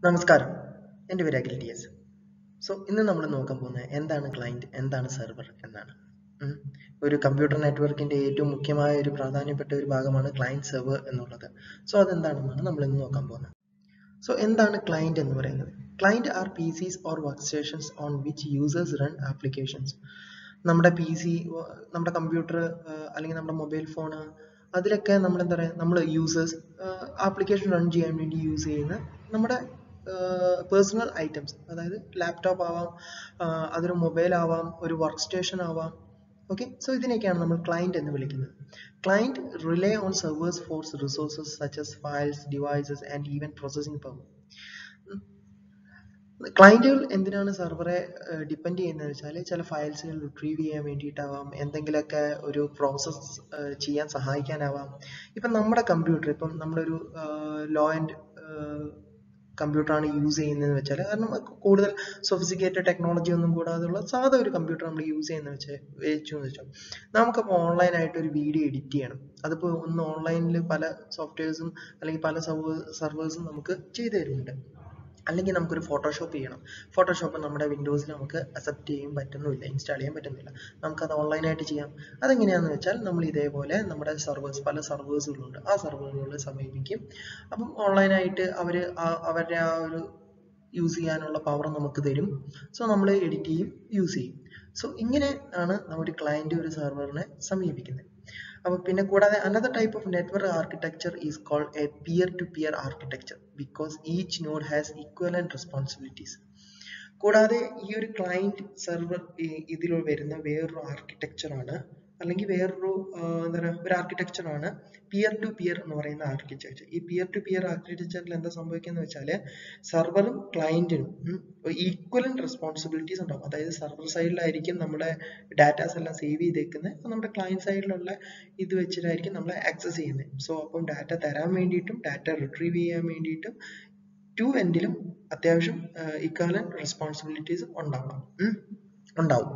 നമസ്കാരം എൻ്റെ പേര് അഖിൽ ടി എസ് സോ ഇന്ന് നമ്മൾ നോക്കാൻ പോകുന്നത് എന്താണ് ക്ലയൻറ്റ് എന്താണ് സെർവർ എന്നാണ് ഉം. ഒരു കമ്പ്യൂട്ടർ നെറ്റ്വർക്കിൻ്റെ ഏറ്റവും മുഖ്യമായ ഒരു പ്രാധാന്യപ്പെട്ട ഒരു ഭാഗമാണ് ക്ലയൻറ്റ് സെർവർ എന്നുള്ളത് സോ അതെന്താണെന്നാണ് നമ്മൾ ഇന്ന് നോക്കാൻ പോകുന്നത് സോ എന്താണ് ക്ലയൻറ്റ് എന്ന് പറയുന്നത് client are P Cs or work stations on which users run applications നമ്മുടെ പി സി നമ്മുടെ കമ്പ്യൂട്ടർ അല്ലെങ്കിൽ നമ്മുടെ മൊബൈൽ ഫോൺ അതിലൊക്കെ നമ്മൾ എന്താ പറയുക നമ്മൾ യൂസേഴ്സ് ആപ്ലിക്കേഷൻ റൺ ചെയ്യാൻ വേണ്ടി യൂസ് ചെയ്യുന്ന നമ്മുടെ പേഴ്സണൽ ഐറ്റംസ് അതായത് ലാപ്ടോപ്പ് ആവാം ആഹ് അതൊരു മൊബൈൽ ആവാം ഒരു വർക്ക് സ്റ്റേഷൻ ആവാം ഓക്കെ സോ ഇതിനെയൊക്കെയാണ് നമ്മൾ ക്ലയൻറ്റ് എന്ന് വിളിക്കുന്നത് client rely on servers for resources such as files devices and even processing power ക്ലയന്റുകൾ എന്തിനാണ് സെർവറെ ഡിപ്പെൻഡ് ചെയ്യുന്നത് വെച്ചാൽ ചില ഫയൽസുകൾ റിട്രീവ് ചെയ്യാൻ വേണ്ടിയിട്ടാവാം എന്തെങ്കിലുമൊക്കെ ഒരു പ്രോസസ്സ് ചെയ്യാൻ സഹായിക്കാനാവാം ഇപ്പം നമ്മുടെ കമ്പ്യൂട്ടർ ഇപ്പം നമ്മളൊരു ലോ ആൻഡ് കമ്പ്യൂട്ടറാണ് യൂസ് ചെയ്യുന്നതെന്ന് വെച്ചാൽ കാരണം കൂടുതൽ സൊഫിസിക്കേറ്റഡ് ടെക്നോളജി ഒന്നും കൂടാതെയുള്ള സാധാ ഒരു കമ്പ്യൂട്ടർ നമ്മൾ യൂസ് ചെയ്യുന്ന വെച്ച് വെച്ചു എന്ന് വെച്ചാൽ നമുക്കപ്പോൾ ഓൺലൈനായിട്ട് ഒരു വീഡിയോ എഡിറ്റ് ചെയ്യണം അതിപ്പോൾ ഒന്ന് ഓൺലൈനിൽ പല സോഫ്റ്റ്വെയർസും അല്ലെങ്കിൽ പല സെർവേഴ്സും നമുക്ക് ചെയ്തു തരുന്നുണ്ട് അല്ലെങ്കിൽ നമുക്കൊരു ഫോട്ടോഷോപ്പ് ചെയ്യണം ഫോട്ടോഷോപ്പ് നമ്മുടെ വിൻഡോസിൽ നമുക്ക് അക്സെപ്റ്റ് ചെയ്യാൻ പറ്റുന്നില്ല ഇൻസ്റ്റാൾ ചെയ്യാൻ പറ്റുന്നില്ല നമുക്കത് ഓൺലൈനായിട്ട് ചെയ്യാം അതെങ്ങനെയാണെന്ന് വെച്ചാൽ നമ്മൾ ഇതേപോലെ നമ്മുടെ സെർവേഴ്സ് പല സെർവേഴ്സുകളുണ്ട് ആ സെർവറുകളിൽ സമീപിക്കും അപ്പം ഓൺലൈനായിട്ട് അവർ അവരുടെ ആ ഒരു യൂസ് ചെയ്യാനുള്ള പവർ നമുക്ക് തരും സോ നമ്മൾ എഡിറ്റ് ചെയ്യും യൂസ് ചെയ്യും സോ ഇങ്ങനെ ആണ് ഒരു ക്ലയൻറ്റ് ഒരു സെർവറിനെ സമീപിക്കുന്നത് അപ്പോൾ പിന്നെ കൂടാതെ another type of network architecture is called a peer to peer architecture because each node has equivalent responsibilities കൂടാതെ ഈ ഒരു ക്ലയൻറ്റ് സെർവർ ഇതിൽ വരുന്ന വേറൊരു ആർക്കിടെക്ചർ ആണ് അല്ലെങ്കിൽ വേറൊരു എന്താ പറയുക ഒരു ആർക്കിടെക്ചർ ആണ് പിയർ ടു പിയർ എന്ന് പറയുന്ന ആർക്കിടെക്ചർ ഈ പിയർ ടു പിയർ ആർക്കിടെക്ചറിൽ എന്താ സംഭവിക്കുന്നത് വെച്ചാൽ സെർവറും ക്ലയന്റിനും ഈക്വലന്റ് റെസ്പോൺസിബിലിറ്റീസ് ഉണ്ടാവും അതായത് സെർവർ സൈഡിലായിരിക്കും നമ്മുടെ ഡാറ്റാസ് എല്ലാം സേവ് ചെയ്തേക്കുന്നത് നമ്മുടെ ക്ലയന്റ് സൈഡിലുള്ള ഇത് വെച്ചിട്ടായിരിക്കും നമ്മൾ ആക്സസ് ചെയ്യുന്നത് സോ അപ്പം ഡാറ്റ തരാൻ വേണ്ടിയിട്ടും ഡാറ്റ റിട്രീവ് ചെയ്യാൻ വേണ്ടിയിട്ടും ടു എൻഡിലും അത്യാവശ്യം ഇക്വലന്റ് റെസ്പോൺസിബിലിറ്റീസ് ഉണ്ടാവണം ഉണ്ടാവും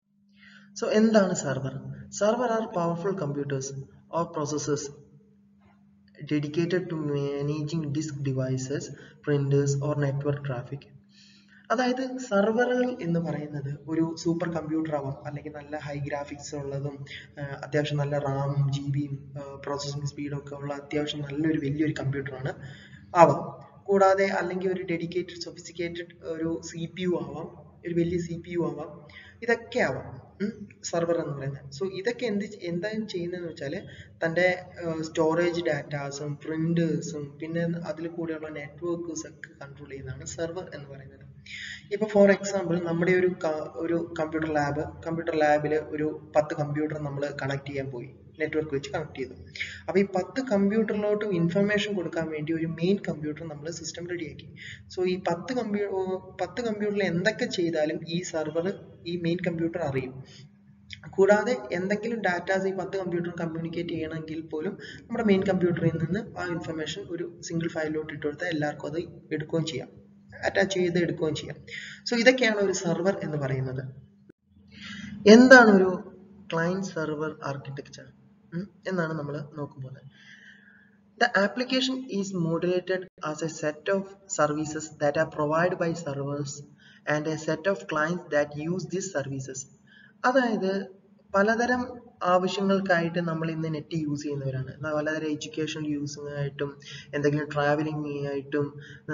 സോ എന്താണ് server server are powerful computers or processors dedicated to managing disk devices printers or network traffic അതായത് സെർവറുകൾ എന്ന് പറയുന്നത് ഒരു സൂപ്പർ കമ്പ്യൂട്ടർ ആവാം അല്ലെങ്കിൽ നല്ല ഹൈ ഗ്രാഫിക്സ് ഉള്ളതും അത്യാവശ്യം നല്ല റാമും ജി ബിയും പ്രോസസ്സിംഗ് സ്പീഡും ഒക്കെ ഉള്ള അത്യാവശ്യം നല്ലൊരു വലിയൊരു കമ്പ്യൂട്ടറാണ് ആവാം കൂടാതെ അല്ലെങ്കിൽ ഒരു ഡെഡിക്കേറ്റഡ് സൊഫിസിക്കേറ്റഡ് ഒരു സി പി യു ആവാം ഒരു വലിയ സി പി യു ആവാം ഇതൊക്കെ ആവാം സെർവർ എന്ന് പറയുന്നത് സോ ഇതൊക്കെ എന്ത് എന്താണ് ചെയ്യുന്നതെന്ന് വെച്ചാൽ തൻ്റെ സ്റ്റോറേജ് ഡാറ്റാസും പ്രിന്റേഴ്സും പിന്നെ അതിൽ കൂടെയുള്ള നെറ്റ്വർക്ക്സ് ഒക്കെ കൺട്രോൾ ചെയ്യുന്നതാണ് സെർവർ എന്ന് പറയുന്നത് ഇപ്പൊ ഫോർ എക്സാമ്പിൾ നമ്മുടെ ഒരു ഒരു കമ്പ്യൂട്ടർ ലാബ് കമ്പ്യൂട്ടർ ലാബിൽ ഒരു പത്ത് കമ്പ്യൂട്ടർ നമ്മൾ കണക്ട് ചെയ്യാൻ പോയി നെറ്റ്വർക്ക് വെച്ച് കണക്ട് ചെയ്തു അപ്പൊ ഈ പത്ത് കമ്പ്യൂട്ടറിലോട്ട് ഇൻഫർമേഷൻ കൊടുക്കാൻ വേണ്ടി ഒരു മെയിൻ കമ്പ്യൂട്ടർ നമ്മൾ സിസ്റ്റം റെഡിയാക്കി സോ ഈ പത്ത് കമ്പ്യൂ പത്ത് കമ്പ്യൂട്ടറിൽ എന്തൊക്കെ ചെയ്താലും ഈ സെർവർ ഈ മെയിൻ കമ്പ്യൂട്ടർ അറിയും കൂടാതെ എന്തെങ്കിലും ഡാറ്റാസ് ഈ പത്ത് കമ്പ്യൂട്ടർ കമ്മ്യൂണിക്കേറ്റ് ചെയ്യണമെങ്കിൽ പോലും നമ്മുടെ മെയിൻ കമ്പ്യൂട്ടറിൽ നിന്ന് ആ ഇൻഫർമേഷൻ ഒരു സിംഗിൾ ഫയലിലോട്ട് ഇട്ട് കൊടുത്താൽ എല്ലാവർക്കും അത് എടുക്കുകയും ചെയ്യാം അറ്റാച്ച് ചെയ്ത് എടുക്കുകയും ചെയ്യാം സോ ഇതൊക്കെയാണ് ഒരു സെർവർ എന്ന് പറയുന്നത് എന്താണ് ഒരു ക്ലയൻറ്റ് സെർവർ ആർക്കിടെക്ചർ എന്നാണ് നമ്മൾ നോക്കുമ്പോൾ The application is moderated as a set of services that are provided by servers and a set of clients that use these services. അതായത് പലതരം ആവശ്യങ്ങൾക്കായിട്ട് നമ്മൾ ഇന്ന് നെറ്റ് യൂസ് ചെയ്യുന്നവരാണ് പലതരം എഡ്യൂക്കേഷൻ യൂസിനായിട്ടും എന്തെങ്കിലും ട്രാവലിംഗ് ആയിട്ടും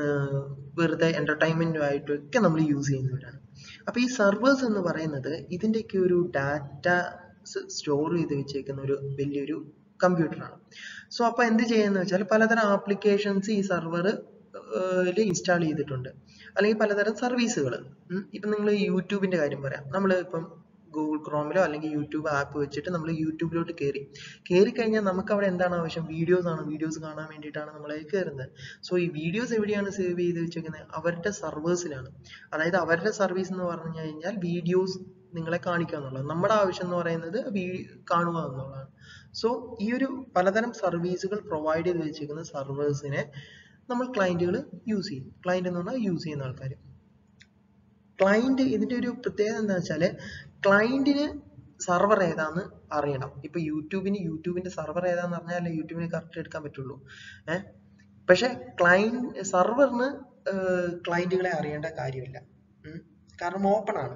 വെറുതെ എൻ്റർടൈൻമെൻറ്റും ആയിട്ടും ഒക്കെ നമ്മൾ യൂസ് ചെയ്യുന്നവരാണ് അപ്പോൾ ഈ സെർവേഴ്സ് എന്ന് പറയുന്നത് ഇതിൻ്റെയൊക്കെ ഒരു ഡാറ്റ സ്റ്റോർ ചെയ്ത് വെച്ചേക്കുന്ന ഒരു വലിയൊരു കമ്പ്യൂട്ടറാണ് സോ അപ്പോൾ എന്ത് ചെയ്യുന്നത് വെച്ചാൽ പലതരം ആപ്ലിക്കേഷൻസ് ഈ സെർവർ ഇൻസ്റ്റാൾ ചെയ്തിട്ടുണ്ട് അല്ലെങ്കിൽ പലതരം സർവീസുകൾ ഇപ്പം നിങ്ങൾ യൂട്യൂബിൻ്റെ കാര്യം പറയാം നമ്മൾ ഇപ്പം ഗൂഗിൾ ക്രോമിലോ അല്ലെങ്കിൽ യൂട്യൂബ് ആപ്പ് വെച്ചിട്ട് നമ്മൾ യൂട്യൂബിലോട്ട് കയറി കയറി കഴിഞ്ഞാൽ നമുക്ക് അവിടെ എന്താണ് ആവശ്യം വീഡിയോസ് ആണ് വീഡിയോസ് കാണാൻ വേണ്ടിയിട്ടാണ് നമ്മൾ കയറുന്നത് സോ ഈ വീഡിയോസ് എവിടെയാണ് സേവ് ചെയ്ത് വെച്ചേക്കുന്നത് അവരുടെ സർവേഴ്സിലാണ് അതായത് അവരുടെ സർവീസ് എന്ന് പറഞ്ഞു കഴിഞ്ഞാൽ വീഡിയോസ് നിങ്ങളെ കാണിക്കുക എന്നുള്ളത് നമ്മുടെ ആവശ്യം എന്ന് പറയുന്നത് കാണുക എന്നുള്ളതാണ് സോ ഈ ഒരു പലതരം സർവീസുകൾ പ്രൊവൈഡ് ചെയ്ത് വെച്ചിരിക്കുന്ന സർവേഴ്സിനെ നമ്മൾ ക്ലയന്റുകൾ യൂസ് ചെയ്യും ക്ലയന്റ് എന്ന് പറഞ്ഞാൽ യൂസ് ചെയ്യുന്ന ആൾക്കാർ ക്ലയന്റ് ഇതിന്റെ ഒരു പ്രത്യേകത എന്താ വെച്ചാൽ ക്ലയന്റിന് സർവർ ഏതാന്ന് അറിയണം ഇപ്പൊ യൂട്യൂബിന് യൂട്യൂബിന്റെ സർവർ ഏതാന്ന് അറിഞ്ഞാലേ യൂട്യൂബിന് കറക്റ്റ് എടുക്കാൻ പറ്റുള്ളൂ ഏഹ് പക്ഷെ ക്ലയന്റ് സെർവറിന് ക്ലയന്റുകളെ അറിയേണ്ട കാര്യമില്ല ഉം. കാരണം ഓപ്പൺ ആണ്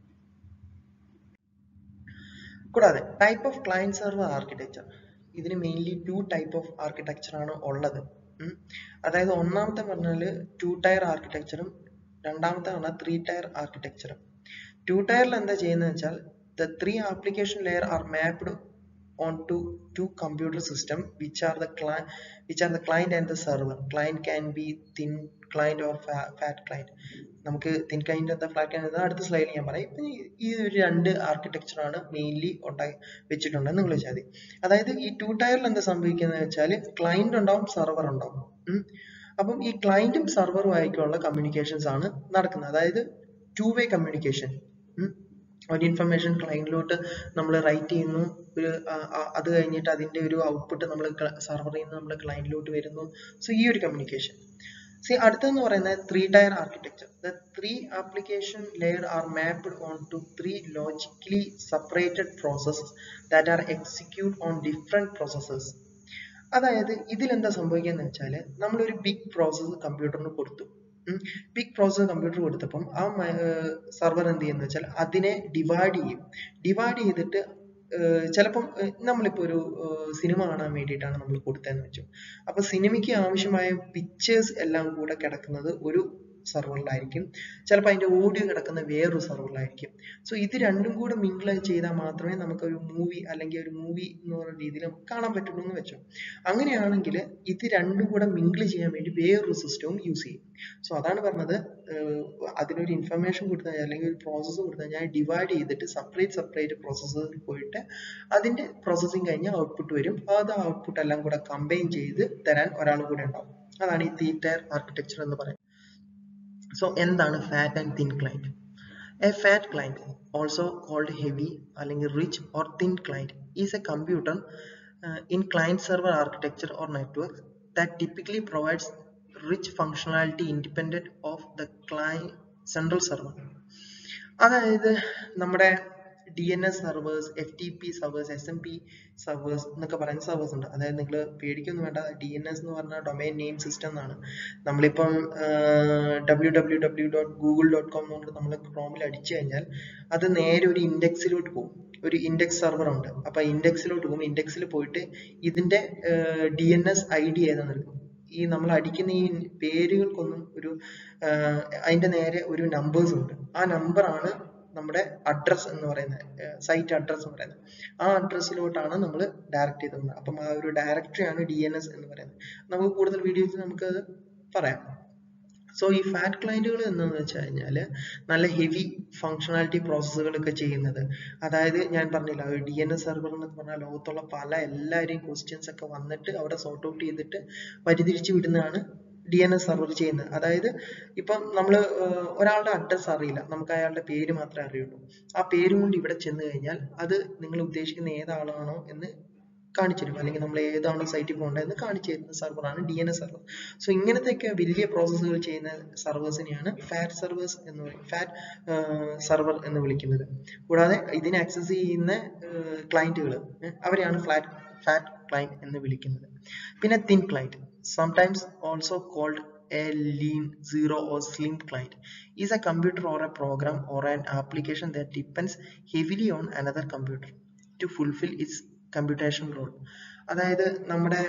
കൂടാതെ type of client server architecture ഇതിന് mainly two type of architecture ആണ് ഉള്ളത് ഉം. അതായത് ഒന്നാമത്തെ പറഞ്ഞാല് ടു ടയർ ആർക്കിടെക്ചറും രണ്ടാമത്തെ പറഞ്ഞാൽ ത്രീ ടയർ ആർക്കിടെക്ചറും ടു ടയറിൽ എന്താ ചെയ്യുന്നത് വെച്ചാൽ the three application layer are mapped on to two computer system which are the client which are the client and the server client can be thin client or fa- fat client നമുക്ക് thin client എന്താ flat client അടുത്ത സ്ലൈഡിൽ ഞാൻ പറയാം ഇപ്പൊ ഈ- ഈ ഒരു രണ്ട് ആർക്കിടെക്ചർ ആണ് മെയിൻലി ഉണ്ടായി വെച്ചിട്ടുണ്ടെന്ന് നിങ്ങൾ വെച്ചാൽ മതി അതായത് ഈ ടു ടയറിൽ എന്താ സംഭവിക്കുന്നത് വെച്ചാൽ ക്ലൈന്റ് ഉണ്ടാവും സെർവർ ഉണ്ടാവും ഉം. അപ്പം ഈ ക്ലയന്റും സെർവറും ആയിട്ടുള്ള കമ്മ്യൂണിക്കേഷൻസ് ആണ് നടക്കുന്നത് അതായത് ടു വേ കമ്മ്യൂണിക്കേഷൻ ഒരു ഇൻഫർമേഷൻ ക്ലയന്റിലോട്ട് നമ്മൾ റൈറ്റ് ചെയ്യുന്നു ഒരു ആ, ആ, അത് കഴിഞ്ഞിട്ട് അതിന്റെ ഒരു ഔട്ട്പുട്ട് നമ്മൾ സെർവറിൽ നിന്ന് നമ്മുടെ ക്ലയന്റിലോട്ട് വരുന്നു സോ ഈ ഒരു കമ്മ്യൂണിക്കേഷൻ സി അടുത്തെന്ന് പറയുന്നത് three tier architecture the three application layer are mapped on to three logically separated processes that are execute on different processes അതായത് ഇതിൽ എന്താ സംഭവിക്കുന്നത് വെച്ചാൽ നമ്മളൊരു ബിഗ് പ്രോസസ്സ് കമ്പ്യൂട്ടറിന് കൊടുത്തു ബിഗ് പ്രോസസ്സർ കമ്പ്യൂട്ടർ കൊടുത്തപ്പം ആ സെർവർ എന്ത് ചെയ്യുന്ന വെച്ചാൽ അതിനെ ഡിവൈഡ് ചെയ്യും ഡിവൈഡ് ചെയ്തിട്ട് ഏർ ചിലപ്പം ഏർ നമ്മളിപ്പോ ഒരു സിനിമ കാണാൻ വേണ്ടിയിട്ടാണ് നമ്മൾ കൊടുത്തതെന്ന് വെച്ചു അപ്പൊ സിനിമയ്ക്ക് ആവശ്യമായ പിക്ചേഴ്സ് എല്ലാം കൂടെ കിടക്കുന്നത് ഒരു സെർവറിലായിരിക്കും ചിലപ്പോൾ അതിന്റെ ഓഡിയോ കിടക്കുന്ന വേറൊരു സെർവറിലായിരിക്കും സോ ഇത് രണ്ടും കൂടെ മിങ്കിൾ ചെയ്താൽ മാത്രമേ നമുക്ക് ഒരു മൂവി അല്ലെങ്കിൽ ഒരു മൂവി എന്ന് പറയുന്ന രീതിയിൽ നമുക്ക് കാണാൻ പറ്റുള്ളൂ എന്ന് വെച്ചോ അങ്ങനെയാണെങ്കിൽ ഇത് രണ്ടും കൂടെ മിങ്കിൾ ചെയ്യാൻ വേണ്ടി വേറൊരു സിസ്റ്റവും യൂസ് ചെയ്യും സോ അതാണ് പറഞ്ഞത് ഏർ അതിനൊരു ഇൻഫർമേഷൻ കൊടുത്തു കഴിഞ്ഞാൽ അല്ലെങ്കിൽ ഒരു പ്രോസസ്സ് കൊടുത്തു കഴിഞ്ഞാൽ ഡിവൈഡ് ചെയ്തിട്ട് സെപ്പറേറ്റ് സെപ്പറേറ്റ് പ്രോസസ്സറിൽ പോയിട്ട് അതിന്റെ പ്രോസസ്സിങ് കഴിഞ്ഞ് ഔട്ട്പുട്ട് വരും അത് ഔട്ട്പുട്ട് എല്ലാം കൂടെ കമ്പൈൻ ചെയ്ത് തരാൻ ഒരാൾ കൂടെ ഉണ്ടാവും അതാണ് ഈ ത്രീ ടയർ ആർക്കിടെക്ചർ എന്ന് പറയുന്നത് സോ എന്താണ് fat and thin client a fat client also called heavy അല്ലെങ്കിൽ rich or thin client is a computer in client server architecture or network that typically provides rich functionality independent of the client central server അതായത് നമ്മുടെ D N S servers F T P servers S M P servers എന്നൊക്കെ പറയുന്ന servers ഉണ്ട് അതായത് നിങ്ങൾ പേടിക്കൊന്നും വേണ്ട D N S എന്ന് പറഞ്ഞാൽ ഡൊമൈൻ നെയിം സിസ്റ്റം എന്നാണ് നമ്മളിപ്പം W W W dot Google dot com കൊണ്ട് നമ്മൾ ക്രോമിൽ അടിച്ചു കഴിഞ്ഞാൽ അത് നേരെ ഒരു ഇൻഡെക്സിലോട്ട് പോകും ഒരു ഇൻഡെക്സ് സെർവർ ഉണ്ട് അപ്പൊ ഇൻഡെക്സിലോട്ട് പോകും ഇൻഡെക്സിൽ പോയിട്ട് ഇതിന്റെ D N S I D ഏതാന്ന് എടുക്കും ഈ നമ്മൾ അടിക്കുന്ന ഈ പേരുകൾക്കൊന്നും ഒരു ആഹ് അതിന്റെ നേരെ ഒരു നമ്പേഴ്സ് ഉണ്ട് ആ നമ്പർ ആണ് നമ്മുടെ അഡ്രസ് എന്ന് പറയുന്നത് സൈറ്റ് അഡ്രസ് എന്ന് പറയുന്നത് ആ അഡ്രസ്സിലോട്ടാണ് നമ്മൾ ഡയറക്റ്റ് ചെയ്തത് അപ്പം ആ ഒരു ഡയറക്ടറി ആണ് ഡി എൻ എസ് എന്ന് പറയുന്നത് നമുക്ക് കൂടുതൽ വീഡിയോസ് നമുക്കത് പറയാം സോ ഈ ഫാറ്റ് ക്ലയന്റുകൾ എന്താന്ന് വെച്ച് കഴിഞ്ഞാൽ നല്ല ഹെവി ഫങ്ഷണാലിറ്റി പ്രോസസ്സുകളൊക്കെ ചെയ്യുന്നത് അതായത് ഞാൻ പറഞ്ഞില്ല ഒരു ഡി എൻ എസ് സെർവർ എന്ന് പറഞ്ഞാൽ ലോകത്തുള്ള പല എല്ലാവരെയും ക്വസ്റ്റ്യൻസ് ഒക്കെ വന്നിട്ട് അവിടെ സോർട്ട് ഔട്ട് ചെയ്തിട്ട് വരിതിരിച്ച് വിടുന്നതാണ് ഡി എൻ എസ് സെർവർ ചെയ്യുന്നത് അതായത് ഇപ്പം നമ്മൾ ഒരാളുടെ അഡ്രസ്സ് അറിയില്ല നമുക്ക് അയാളുടെ പേര് മാത്രമേ അറിയുള്ളൂ ആ പേരും കൊണ്ട് ഇവിടെ ചെന്ന് കഴിഞ്ഞാൽ അത് നിങ്ങൾ ഉദ്ദേശിക്കുന്ന ഏതാളാണോ എന്ന് കാണിച്ചു തരും അല്ലെങ്കിൽ നമ്മൾ ഏതാണ് സൈറ്റിൽ പോകേണ്ടതെന്ന് കാണിച്ചു തരുന്ന സെർവറാണ് D N S server so ഇങ്ങനത്തെയൊക്കെ വലിയ പ്രോസസ്സുകൾ ചെയ്യുന്ന സെർവേഴ്സിനെയാണ് ഫാറ്റ് സെർവേഴ്സ് എന്ന് പറയും ഫാറ്റ് സെർവർ എന്ന് വിളിക്കുന്നത് കൂടാതെ ഇതിനെ ആക്സസ് ചെയ്യുന്ന ക്ലയന്റുകൾ അവരെയാണ് ഫ്ലാറ്റ് ഫാറ്റ് ക്ലയന്റ് എന്ന് വിളിക്കുന്നത് പിന്നെ thin client sometimes also called a lean, zero or slim client is a computer or a program or an application that depends heavily on another computer to fulfill its computation role. അതായത് നമ്മുടെ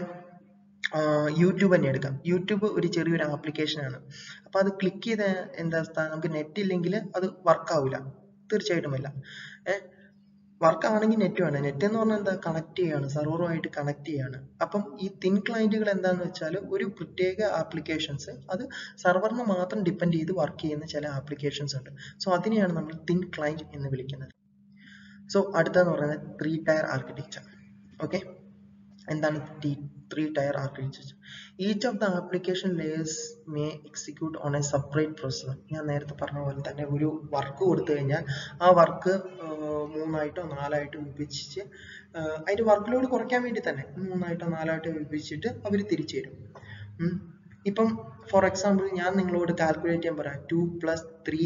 YouTube തന്നെ എടുക്കാം YouTube ഒരു ചെറിയൊരു application ആണ് അപ്പൊ അത് click ചെയ്ത എന്താ അവസ്ഥ നമുക്ക് നെറ്റ് ഇല്ലെങ്കിൽ അത് വർക്ക് ആവില്ല തീർച്ചയായിട്ടും അല്ല ഏഹ് വർക്ക് ആണെങ്കിൽ നെറ്റ് വേണം നെറ്റ് എന്ന് പറഞ്ഞാൽ എന്താ കണക്ട് ചെയ്യാണ് സെർവറുമായിട്ട് കണക്ട് ചെയ്യാണ് അപ്പം ഈ തിൻ ക്ലയന്റുകൾ എന്താന്ന് വെച്ചാൽ ഒരു പ്രത്യേക ആപ്ലിക്കേഷൻസ് അത് സെർവറിന് മാത്രം ഡിപ്പെൻഡ് ചെയ്ത് വർക്ക് ചെയ്യുന്ന ചില ആപ്ലിക്കേഷൻസ് ഉണ്ട് സോ അതിനെയാണ് നമ്മൾ തിൻ ക്ലയന്റ് എന്ന് വിളിക്കുന്നത് സോ അടുത്തതെന്ന് പറയുന്നത് ത്രീ ടയർ ആർക്കിടെക്ചർ ഓക്കെ എന്താണ് three tier architecture each of the application layers may execute on a separate processor ഞാൻ നേരത്തെ പറഞ്ഞ പോലെ തന്നെ ഒരു വർക്ക് കൊടുത്തു കഴിഞ്ഞാൽ ആ വർക്ക് മൂന്നായിട്ടോ നാലായിട്ടോ വിഭജിച്ച് അതിന്റെ വർക്ക് ലോഡ് കുറയ്ക്കാൻ വേണ്ടി തന്നെ മൂന്നായിട്ടോ നാലായിട്ടോ വിഭജിച്ചിട്ട് അവർ തിരിച്ചു തരും ഉം. ഇപ്പം ഫോർ എക്സാമ്പിൾ ഞാൻ നിങ്ങളോട് കാൽക്കുലേറ്റ് ചെയ്യാൻ പറയാം two plus three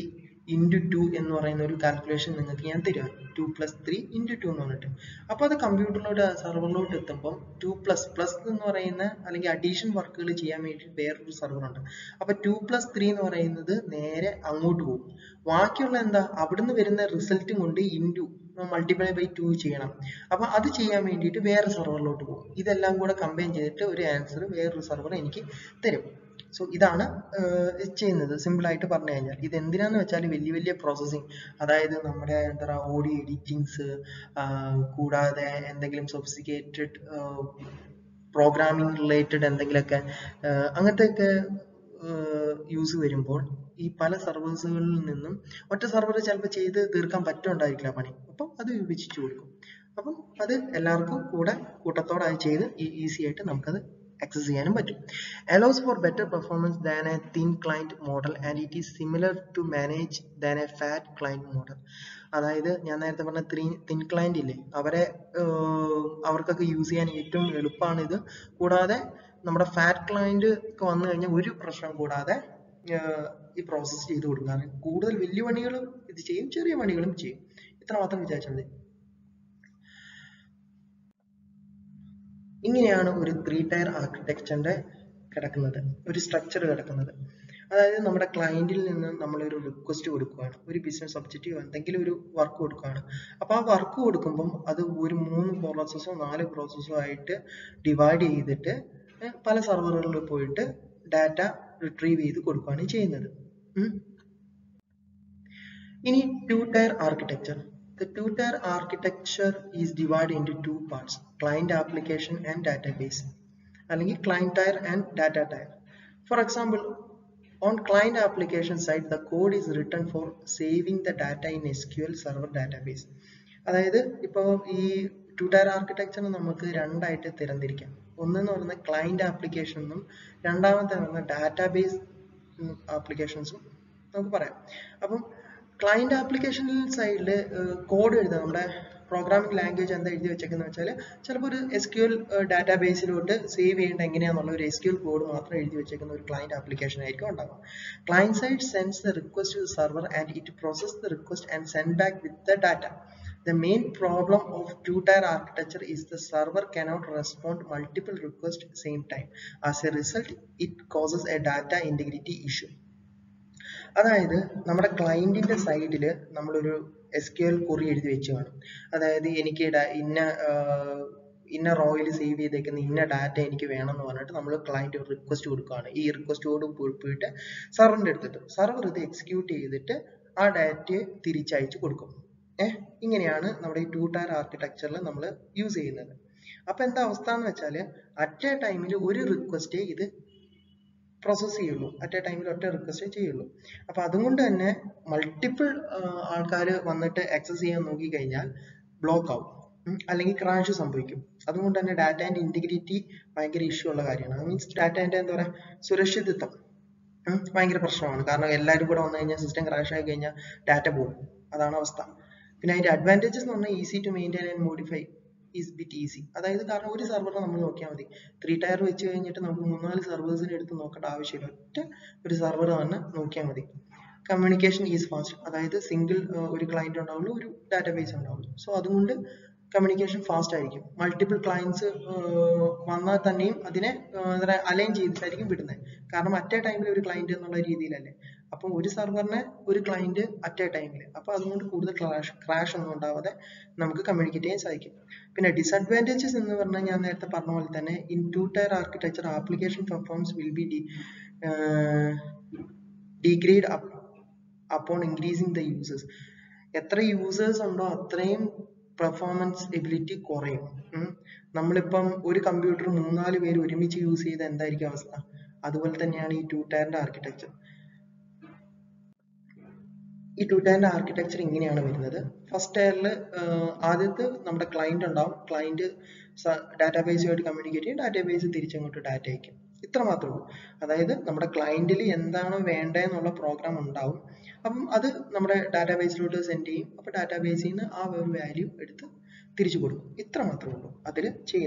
into two എന്ന് പറയുന്ന ഒരു കാൽക്കുലേഷൻ നിങ്ങൾക്ക് ഞാൻ തരാം two plus three into two എന്ന് പറഞ്ഞിട്ട് അപ്പോൾ അത് കമ്പ്യൂട്ടറിലോട്ട് സെർവറിലോട്ട് എത്തുമ്പം ടു പ്ലസ് പ്ലസ് എന്ന് പറയുന്ന അല്ലെങ്കിൽ അഡീഷൻ വർക്കുകൾ ചെയ്യാൻ വേണ്ടി വേറൊരു സെർവർ ഉണ്ട് അപ്പോൾ ടു പ്ലസ് ത്രീ എന്ന് പറയുന്നത് നേരെ അങ്ങോട്ട് പോകും ബാക്കിയുള്ള എന്താ അവിടുന്ന് വരുന്ന റിസൾട്ടും കൊണ്ട് ഇൻറ്റു മൾട്ടിപ്ലൈ ബൈ ടു ചെയ്യണം അപ്പോൾ അത് ചെയ്യാൻ വേണ്ടിയിട്ട് വേറെ സെർവറിലോട്ട് പോകും ഇതെല്ലാം കൂടെ കമ്പൈൻ ചെയ്തിട്ട് ഒരു ആൻസർ വേറൊരു സെർവർ എനിക്ക് തരും സോ ഇതാണ് ചെയ്യുന്നത് സിമ്പിൾ ആയിട്ട് പറഞ്ഞു കഴിഞ്ഞാൽ ഇത് എന്തിനാന്ന് വെച്ചാൽ വലിയ വലിയ പ്രോസസ്സിങ് അതായത് നമ്മുടെ എന്താ പറയുക ഓഡിയോ എഡിറ്റിങ്സ് കൂടാതെ എന്തെങ്കിലും സൊഫിസ്റ്റിക്കേറ്റഡ് പ്രോഗ്രാമിംഗ് റിലേറ്റഡ് എന്തെങ്കിലുമൊക്കെ അങ്ങനത്തെയൊക്കെ യൂസ് വരുമ്പോൾ ഈ പല സർവീസുകളിൽ നിന്നും ഒറ്റ സർവർ ചിലപ്പോൾ ചെയ്ത് തീർക്കാൻ പറ്റുണ്ടായിരിക്കില്ല പണി അപ്പം അത് വിഭജിച്ചു കൊടുക്കും അപ്പം അത് എല്ലാവർക്കും കൂടെ കൂട്ടത്തോടെ അത് ചെയ്ത് ഈസി ആയിട്ട് നമുക്കത് access ചെയ്യാനും പറ്റും allows for better performance than a thin client model and it is similar to manage than a fat client model അതായത് ഞാൻ നേരത്തെ പറഞ്ഞ ത്രീ തിൻ ക്ലയന്റ് ഇല്ലേ അവരെ അവർക്കൊക്കെ യൂസ് ചെയ്യാൻ ഏറ്റവും എളുപ്പമാണ് ഇത് കൂടാതെ നമ്മുടെ ഫാറ്റ് ക്ലയന്റ് ഒക്കെ വന്നു കഴിഞ്ഞാൽ ഒരു പ്രശ്നം കൂടാതെ ഈ പ്രോസസ്സ് ചെയ്ത് കൊടുക്കും കാരണം കൂടുതൽ വലിയ പണികളും ഇത് ചെയ്യും ചെറിയ പണികളും ചെയ്യും ഇത്ര മാത്രം വിചാരിച്ചാൽ മതി ഇങ്ങനെയാണ് ഒരു ത്രീ ടയർ ആർക്കിടെക്ചറിന്റെ കിടക്കുന്നത് ഒരു സ്ട്രക്ചർ കിടക്കുന്നത് അതായത് നമ്മുടെ ക്ലയന്റിൽ നിന്ന് നമ്മൾ ഒരു റിക്വസ്റ്റ് കൊടുക്കുകയാണ് ഒരു ബിസിനസ് ഒബ്ജക്റ്റീവ് എന്തെങ്കിലും ഒരു വർക്ക് കൊടുക്കുകയാണ് അപ്പോൾ ആ വർക്ക് കൊടുക്കുമ്പം അത് ഒരു മൂന്ന് പ്രോസസ്സോ നാല് പ്രോസസ്സോ ആയിട്ട് ഡിവൈഡ് ചെയ്തിട്ട് പല സെർവറുകളിൽ പോയിട്ട് ഡാറ്റ റിട്രീവ് ചെയ്ത് കൊടുക്കുകയാണ് ചെയ്യുന്നത് ഇനി two tier architecture The two-tier architecture is divided into two parts, client application and database. അല്ലെങ്കിൽ client tier and data tier. For example, on client application side, the code is written for saving the data in SQL Server database. അതായത് ഇപ്പോൾ ഈ to tier architecture നമുക്ക് രണ്ടായിട്ട് തരംതിരിക്കാം ഒന്നെന്ന് പറയുന്നത് client ആപ്ലിക്കേഷനും രണ്ടാമത്തെ പറയുന്ന ഡാറ്റാബേസ് ആപ്ലിക്കേഷൻസും നമുക്ക് പറയാം അപ്പം ക്ലയന്റ് ആപ്ലിക്കേഷൻ സൈഡിൽ കോഡ് എഴുതാം നമ്മുടെ പ്രോഗ്രാമിംഗ് ലാംഗ്വേജ് എന്താ എഴുതി വെച്ചേക്കുന്നത് വെച്ചാൽ ചിലപ്പോൾ ഒരു എസ് ക്യു എൽ ഡാറ്റാബേസിലോട്ട് സേവ് ചെയ്യേണ്ട എങ്ങനെയാണെന്നുള്ള ഒരു എസ് ക്യു എൽ കോഡ് മാത്രം എഴുതി വെച്ചേക്കുന്ന ഒരു ക്ലയന്റ് ആപ്ലിക്കേഷൻ ആയിരിക്കും ഉണ്ടാവുക client side sends the request to server and it process the request and send back with the data The main problem of two-tier architecture is the server cannot respond multiple requests same time. As a result, it causes a data integrity issue. അതായത് നമ്മുടെ ക്ലയന്റിന്റെ സൈഡിൽ നമ്മളൊരു S Q L കുറി എഴുതി വെച്ച് കാണും അതായത് എനിക്ക് ഇന്ന ഇന്ന റോയിൽ സേവ് ചെയ്തേക്കുന്ന ഇന്ന ഡാറ്റ എനിക്ക് വേണം എന്ന് പറഞ്ഞിട്ട് നമ്മൾ ക്ലയന്റ് ഒരു റിക്വസ്റ്റ് കൊടുക്കുകയാണ് ഈ റിക്വസ്റ്റോട് പോയിട്ട് സർവറിന്റെ അടുത്തിട്ട് സർവർ ഇത് എക്സിക്യൂട്ട് ചെയ്തിട്ട് ആ ഡാറ്റയെ തിരിച്ചയച്ചു കൊടുക്കും ഏഹ് ഇങ്ങനെയാണ് നമ്മുടെ ഈ ടു ടയർ ആർക്കിടെക്ചറിൽ നമ്മൾ യൂസ് ചെയ്യുന്നത് അപ്പൊ എന്താ അവസ്ഥ എന്ന് വെച്ചാൽ അറ്റ് എ ടൈമിൽ ഒരു റിക്വസ്റ്റേ ഇത് പ്രോസസ് ചെയ്യുള്ളൂ അറ്റ് എ ടൈമിൽ ഒറ്റ റിക്വസ്റ്റേ ചെയ്യുള്ളൂ അപ്പൊ അതുകൊണ്ട് തന്നെ മൾട്ടിപ്പിൾ ആൾക്കാർ വന്നിട്ട് ആക്സസ് ചെയ്യാൻ നോക്കി കഴിഞ്ഞാൽ ബ്ലോക്ക് ആവും അല്ലെങ്കിൽ ക്രാഷ് സംഭവിക്കും അതുകൊണ്ട് തന്നെ ഡാറ്റാൻ്റെ ഇന്റഗ്രിറ്റി ഭയങ്കര ഇഷ്യൂ ഉള്ള കാര്യമാണ് മീൻസ് ഡാറ്റാൻ്റെ എന്താ പറയുക സുരക്ഷിതത്വം ഭയങ്കര പ്രശ്നമാണ് കാരണം എല്ലാവരും കൂടെ വന്നു കഴിഞ്ഞാൽ സിസ്റ്റം ക്രാഷ് ആയി കഴിഞ്ഞാൽ ഡാറ്റ പോകും അതാണ് അവസ്ഥ പിന്നെ അതിന്റെ അഡ്വാൻറ്റേജസ് എന്ന് പറഞ്ഞാൽ easy to maintain and modify is bit easy അതായത് കാരണം ഒരു സെർവറിനെ നമ്മൾ നോക്കിയാൽ മതി ത്രീ ടയർ വെച്ച് കഴിഞ്ഞിട്ട് നമുക്ക് മൂന്നാല് സെർവേഴ്സിനെ എടുത്ത് നോക്കേണ്ട ആവശ്യമില്ല ഒറ്റ ഒരു സെർവർ തന്നെ നോക്കിയാൽ മതി കമ്മ്യൂണിക്കേഷൻ ഈസ് ഫാസ്റ്റ് അതായത് സിംഗിൾ ഒരു ക്ലയന്റ് ഉണ്ടാവുള്ളൂ ഒരു ഡാറ്റാബേസ് ഉണ്ടാവുള്ളൂ സോ അതുകൊണ്ട് കമ്മ്യൂണിക്കേഷൻ ഫാസ്റ്റ് ആയിരിക്കും മൾട്ടിപ്പിൾ ക്ലയൻസ് വന്നാൽ തന്നെയും അതിനെ എന്താ അലൈൻ ചെയ്തിട്ടായിരിക്കും വിടുന്നത് കാരണം അറ്റ് എ ടൈമിൽ ഒരു ക്ലയന്റ് എന്നുള്ള രീതിയിലല്ലേ അപ്പം ഒരു സെർവറിനെ ഒരു ക്ലയന്റ് അറ്റ് എ ടൈമിൽ അപ്പൊ അതുകൊണ്ട് കൂടുതൽ ക്രാഷ് ക്രാഷ് ഒന്നും ഉണ്ടാവാതെ നമുക്ക് കമ്മ്യൂണിക്കേറ്റ് ചെയ്യാൻ സാധിക്കും പിന്നെ ഡിസഡ്വാൻറ്റേജസ് എന്ന് പറഞ്ഞാൽ ഞാൻ നേരത്തെ പറഞ്ഞ പോലെ തന്നെ in two tier architecture application performance will be ഡി degrade upon increasing the users എത്ര യൂസേഴ്സ് ഉണ്ടോ അത്രയും പെർഫോമൻസ് എബിലിറ്റി കുറയും നമ്മളിപ്പം ഒരു കമ്പ്യൂട്ടർ മൂന്നാല് പേര് ഒരുമിച്ച് യൂസ് ചെയ്ത എന്തായിരിക്കും അവസ്ഥ അതുപോലെ തന്നെയാണ് ഈ ടു ടയറിന്റെ ആർക്കിടെക്ചർ ഈ ടു ടയറിന്റെ ആർക്കിടെക്ചർ ഇങ്ങനെയാണ് വരുന്നത് ഫസ്റ്റ് ടയറിൽ ആദ്യത്തെ നമ്മുടെ ക്ലയന്റ് ഉണ്ടാവും ക്ലയന്റ് ഡാറ്റാബേസുമായിട്ട് കമ്മ്യൂണിക്കേറ്റ് ചെയ്യും ഡാറ്റാബേസ് തിരിച്ചങ്ങോട്ട് ഡാറ്റ അയക്കും ഇത്ര മാത്രമേ ഉള്ളൂ അതായത് നമ്മുടെ ക്ലയന്റിൽ എന്താണോ വേണ്ടതെന്നുള്ള പ്രോഗ്രാം ഉണ്ടാവും അപ്പം അത് നമ്മുടെ ഡാറ്റാബേസിലോട്ട് സെൻഡ് ചെയ്യും അപ്പോൾ ഡാറ്റാബേസിൽ നിന്ന് ആ ഒരു വാല്യൂ എടുത്ത് തിരിച്ചു കൊടുക്കും ഇത്ര മാത്രമേ ഉള്ളൂ അതിൽ ചെയ്യുന്നത്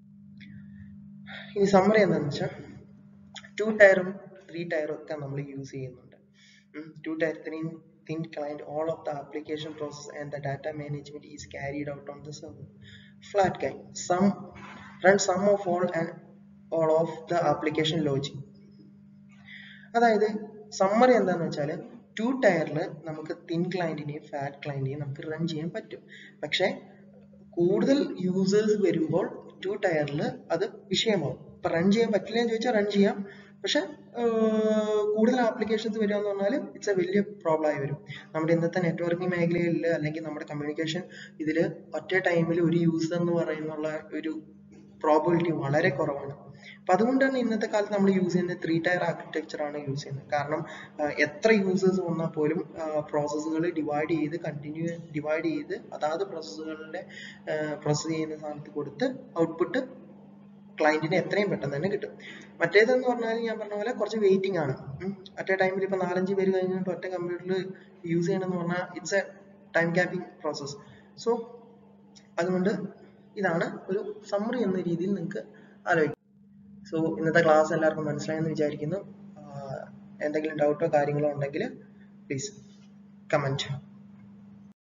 ഇനി സമ്മറി എന്താണെന്ന് വെച്ചാൽ ടു ടയറും ത്രീ ടയറും ഒക്കെ നമ്മൾ യൂസ് ചെയ്യുന്നുണ്ട് ടു ടയർ ത്രീയും thin client all of the application process and the data management is carried out on the server flat client sum run sum of all and all of the application logic അതായത് summary എന്താന്ന് വെച്ചാൽ to ടയറിൽ നമുക്ക് thin ക്ലയന്റിനെയും fat ക്ലയന്റിനെയും നമുക്ക് run ചെയ്യാൻ പറ്റും പക്ഷെ കൂടുതൽ users വരുമ്പോൾ ടു ടയറിൽ അത് വിഷയമാവും ഇപ്പൊ റൺ ചെയ്യാൻ പറ്റില്ല എന്ന് ചോദിച്ചാൽ റൺ ചെയ്യാം പക്ഷെ കൂടുതൽ ആപ്ലിക്കേഷൻസ് വരിക എന്ന് പറഞ്ഞാൽ ഇറ്റ്സ് എ വലിയ പ്രോബ്ലം ആയി വരും നമ്മുടെ ഇന്നത്തെ നെറ്റ്വർക്കിംഗ് മേഖലയിൽ അല്ലെങ്കിൽ നമ്മുടെ കമ്മ്യൂണിക്കേഷൻ ഇതിൽ ഒറ്റ ടൈമിൽ ഒരു യൂസർ എന്ന് പറയുന്നുള്ള ഒരു പ്രോബിലിറ്റി വളരെ കുറവാണ് അപ്പൊ അതുകൊണ്ടാണ് ഇന്നത്തെ കാലത്ത് നമ്മൾ യൂസ് ചെയ്യുന്നത് ത്രീ ടയർ ആർക്കിടെക്ചർ ആണ് യൂസ് ചെയ്യുന്നത് കാരണം എത്ര യൂസേഴ്സ് വന്നാൽ പോലും പ്രോസസ്സുകൾ ഡിവൈഡ് ചെയ്ത് കണ്ടിന്യൂ ഡിവൈഡ് ചെയ്ത് അതാത് പ്രോസസ്സുകളുടെ പ്രോസസ് ചെയ്യുന്ന സാധനത്ത് കൊടുത്ത് ഔട്ട്പുട്ട് ക്ലയന്റിന് എത്രയും പെട്ടെന്ന് തന്നെ കിട്ടും മറ്റേതെന്ന് പറഞ്ഞാൽ ഞാൻ പറഞ്ഞ പോലെ കുറച്ച് വെയിറ്റിംഗ് ആണ് അറ്റ് എ ടൈമിൽ ഇപ്പൊ നാലഞ്ച് പേര് കഴിഞ്ഞിട്ട് ഒറ്റ കമ്പ്യൂട്ടറിൽ യൂസ് ചെയ്യണമെന്ന് പറഞ്ഞാൽ it's a time capping process so അതുകൊണ്ട് ഇതാണ് ഒരു സമ്മറി എന്ന രീതിയിൽ നിങ്ങൾക്ക് ആലോചിക്കാം സോ ഇന്നത്തെ ക്ലാസ് എല്ലാവർക്കും മനസ്സിലായെന്ന് വിചാരിക്കുന്നു എന്തെങ്കിലും ഡൗട്ടോ കാര്യങ്ങളോ ഉണ്ടെങ്കിൽ പ്ലീസ് കമൻറ്റ്